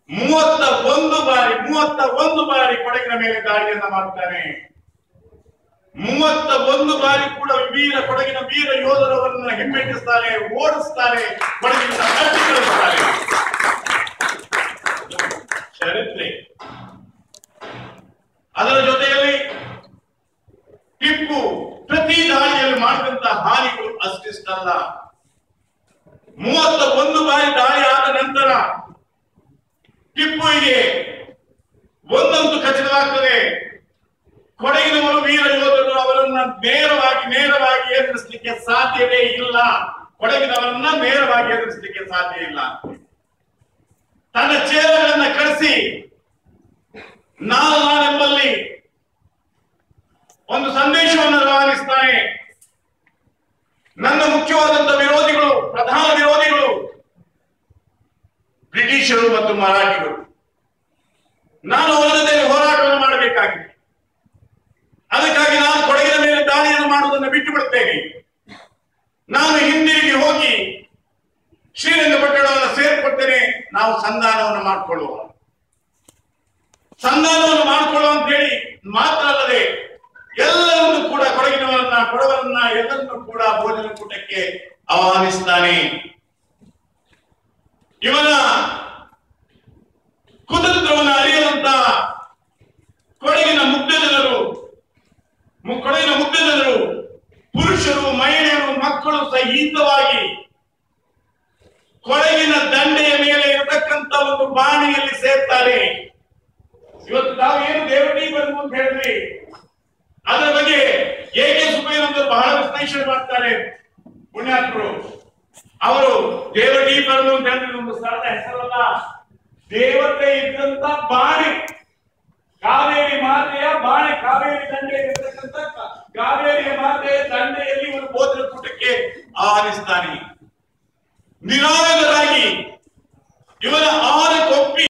ಮೂವತ್ತ ಒಂದು ಬಾರಿ ಮೂವತ್ತ ಒಂದು ಬಾರಿ ಕೊಡಗಿನ ಮೇಲೆ ದಾಳಿಯನ್ನ ಮಾಡ್ತಾನೆ ಮೂವತ್ತ ಒಂದು ಬಾರಿ ಕೂಡ ವೀರ ಕೊಡಗಿನ ವೀರ ಯೋಧರವರನ್ನ ಹಿಮ್ಮೆಟ್ಟಿಸ್ತಾರೆ ಓಡಿಸ್ತಾರೆ ಕೊಡಗಿನ ಅಡ್ಡಿ ಕಳಿಸ್ತಾರೆ ಚರಿತ್ರೆ ಅದರ ಜೊತೆಯಲ್ಲಿ ಟಿಪ್ಪು ಪ್ರತಿ ದಾಳಿಯಲ್ಲಿ ಮಾಡಿದಂತ ಹಾನಿಗಳು ಅಷ್ಟಿಷ್ಟಲ್ಲ ಮೂವತ್ತ ಒಂದು ಬಾರಿ ದಾಳಿ ಆದ ನಂತರ ಟಿಪ್ಪುವಿಗೆ ಒಂದಂತೂ ಖಚಿತವಾಗ್ತದೆ ಕೊಡಗಿನವರು ವೀರ ಯೋಧರು ಅವರನ್ನ ನೇರವಾಗಿ ನೇರವಾಗಿ ಎದುರಿಸಲಿಕ್ಕೆ ಸಾಧ್ಯವೇ ಇಲ್ಲ ಕೊಡಗಿನವರನ್ನ ನೇರವಾಗಿ ಎದುರಿಸಲಿಕ್ಕೆ ಸಾಧ್ಯ ಇಲ್ಲ ತನ್ನ ಚೇರಗಳನ್ನ ಕಳಿಸಿ ನಾನು ನಾನೆಂಬಲ್ಲಿ ಒಂದು ಸಂದೇಶವನ್ನು ರವಾನಿಸ್ತಾನೆ ನನ್ನ ಮುಖ್ಯವಾದಂತ ವಿರೋಧಿಗಳು ಪ್ರಧಾನ ವಿರೋಧಿಗಳು ಬ್ರಿಟಿಷರು ಮತ್ತು ಮರಾಠಿಗಳು ನಾನು ಅವರ ಜೊತೆ ಹೋರಾಟವನ್ನು ಮಾಡಬೇಕಾಗಿದೆ ಅದಕ್ಕಾಗಿ ನಾನು ಕೊಡಗಿನ ಮೇಲೆ ದಾಳಿಯನ್ನು ಮಾಡುವುದನ್ನು ಬಿಟ್ಟು ಬಿಡುತ್ತೇನೆ ನಾನು ಹಿಂದಿರುಗಿ ಹೋಗಿ ಶ್ರೀರಂಗಪಟ್ಟಣವನ್ನು ಸೇರ್ಪಡ್ತೇನೆ ನಾವು ಸಂಧಾನವನ್ನು ಮಾಡಿಕೊಳ್ಳುವ ಸಂಧಾನವನ್ನು ಮಾಡಿಕೊಳ್ಳುವ ಅಂತ ಹೇಳಿ ಮಾತ್ರ ಅಲ್ಲದೆ ಎಲ್ಲರನ್ನು ಕೂಡ ಕೊಡಗಿನವರನ್ನ ಕೊಡವರನ್ನ ಎಲ್ಲರನ್ನು ಕೂಡ ಭೋಜನ ಕೂಟಕ್ಕೆ ಆಹ್ವಾನಿಸ್ತಾನೆ ಇವನ ಕುತಂತ್ರವನ್ನು ಅರಿಯದಂತ ಕೊಡಗಿನ ಮುಗ್ಧ ಜನರು ಮು- ಕೊಡಗಿನ ಮುಗ್ಧ ಜನರು ಪುರುಷರು ಮಹಿಳೆಯರು ಮಕ್ಕಳು ಸಹಿತವಾಗಿ ಕೊಡಗಿನ ದಂಡೆಯ ಮೇಲೆ ಇರತಕ್ಕಂತ ಒಂದು ಬಾಣಿಯಲ್ಲಿ ಸೇರ್ತಾರೆ ಇವತ್ತು ನಾವು ಏನು ದೇವಟಿ ಬಂದು ಅಂತ ಹೇಳಿದ್ವಿ ಅದರ ಬಗ್ಗೆ ಎ ಕೆ ಸುಬ್ಬಯ್ಯನವರು ಬಹಳ ವಿಶ್ಲೇಷಣೆ ಮಾಡ್ತಾರೆ ಪುಣ್ಯಾತ್ಮರು ಅವರು ದೇವಟಿ ಬರಲು ಅಂತ ಹೇಳಿದ್ರೆ ಒಂದು ಸ್ಥಳದ ಹೆಸರಲ್ಲ ದೇವತೆ ಇದ್ದಂತ ಬಾಣಿ ಕಾವೇರಿ ಮಾತೆಯ ಬಾಣೆ ಕಾವೇರಿ ದಂಡೆಯಲ್ಲಿ ಇರ್ತಕ್ಕಂಥ ಕ- ಕಾವೇರಿಯ ಮಾತೆಯ ದಂಡೆಯಲ್ಲಿ ಒಂದು ಭೋಜನ ಕೂಟಕ್ಕೆ ಆಹ್ವಾನಿಸ್ತಾನೆ ನಿರಾಳರಾಗಿ ಇವನ ಆರು ಕೊಪ್ಪಿ